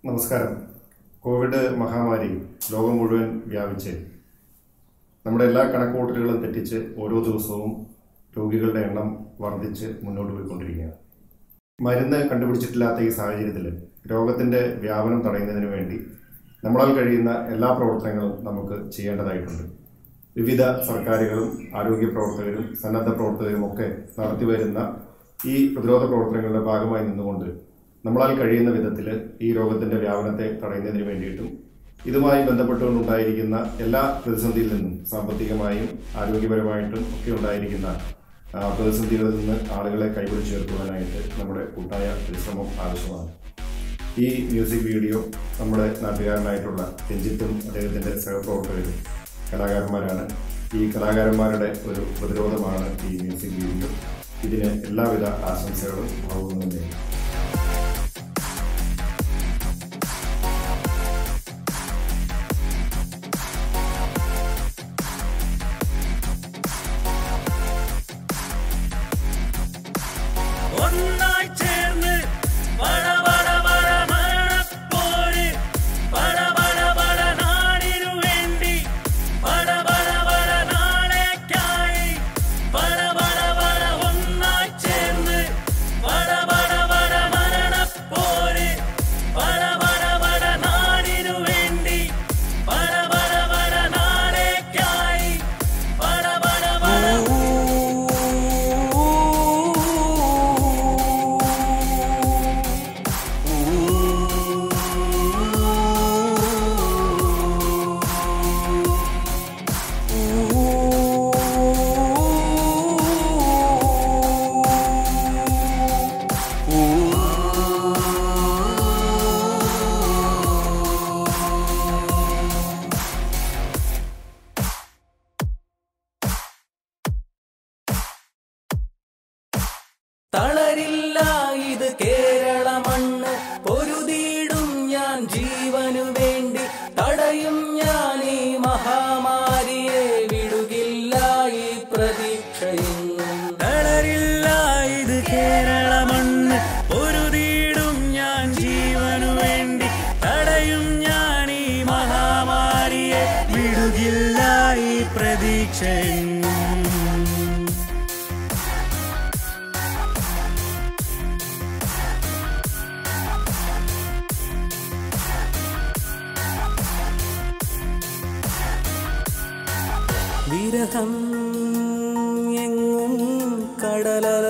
നമസ്കാരം കോവിഡ് മഹാമാരി ലോകം മുഴുവൻ വ്യാപിച്ച് നമ്മുടെ എല്ലാ കണക്കുകൂട്ടലുകളും തെറ്റിച്ച് ഓരോ ദിവസവും രോഗികളുടെ എണ്ണം വർദ്ധിച്ച് മുന്നോട്ട് പോയിക്കൊണ്ടിരിക്കുകയാണ് മരുന്ന് കണ്ടുപിടിച്ചിട്ടില്ലാത്ത ഈ സാഹചര്യത്തിൽ രോഗത്തിൻ്റെ വ്യാപനം തടയുന്നതിന് വേണ്ടി നമ്മളാൽ കഴിയുന്ന എല്ലാ പ്രവർത്തനങ്ങളും നമുക്ക് ചെയ്യേണ്ടതായിട്ടുണ്ട് വിവിധ സർക്കാരുകളും ആരോഗ്യ പ്രവർത്തകരും സന്നദ്ധ പ്രവർത്തകരും ഒക്കെ നടത്തിവരുന്ന ഈ പ്രതിരോധ പ്രവർത്തനങ്ങളുടെ ഭാഗമായി നിന്നുകൊണ്ട് നമ്മളാൽ കഴിയുന്ന വിധത്തിൽ ഈ രോഗത്തിൻ്റെ വ്യാപനത്തെ തടയുന്നതിന് വേണ്ടിയിട്ടും ഇതുമായി ബന്ധപ്പെട്ടുകൊണ്ടുണ്ടായിരിക്കുന്ന എല്ലാ പ്രതിസന്ധിയിൽ നിന്നും സാമ്പത്തികമായും ആരോഗ്യപരമായിട്ടും ഒക്കെ ഉണ്ടായിരിക്കുന്ന ആ, പ്രതിസന്ധികളിൽ നിന്ന് ആളുകളെ കൈപിടിച്ച് ചേർക്കുവാനായിട്ട് നമ്മുടെ കൂട്ടായ പരിശ്രമം ആവശ്യമാണ് ഈ മ്യൂസിക് വീഡിയോ നമ്മുടെ നാട്ടുകാരനായിട്ടുള്ള രഞ്ജിത്തും അദ്ദേഹത്തിൻ്റെ സഹപ്രവർത്തകരും കലാകാരന്മാരാണ് ഈ കലാകാരന്മാരുടെ ഒരു പ്രതിരോധമാണ് ഈ മ്യൂസിക് വീഡിയോ ഇതിന് എല്ലാവിധ ആശംസകളും ഭാവുന്നുണ്ട് ഒന്നായി ചേർന്ന് പട പട പട മരണപ്പോര് പട പട പട നാടിനു വേണ്ടി പട പട പട നാളേക്കായി പട പട പട ഒന്നായി ചേർന്ന് പട പട പട മരണപ്പോര് പട പട പട നാടിനു വേണ്ടി പട പട പട നാളേക്കായി പട പട പട തളരില്ല ഇത് കേരള മണ്ണ് പൊരുതിയിടും ഞാൻ ജീവനു വേണ്ടി തടയും ഞാൻ ഈ മഹാമാരിയെ വിടുകില്ല ഈ പ്രതീക്ഷയെന്നും തളരില്ല ഇത് കേരള മണ്ണ് പൊരുതിയിടും ഞാൻ ജീവനു വേണ്ടി തടയും ഞാൻ ഈ മഹാമാരിയെ വിടുകില്ല ഈ പ്രതീക്ഷയെന്നും വിരഹം എങ്ങും കടലല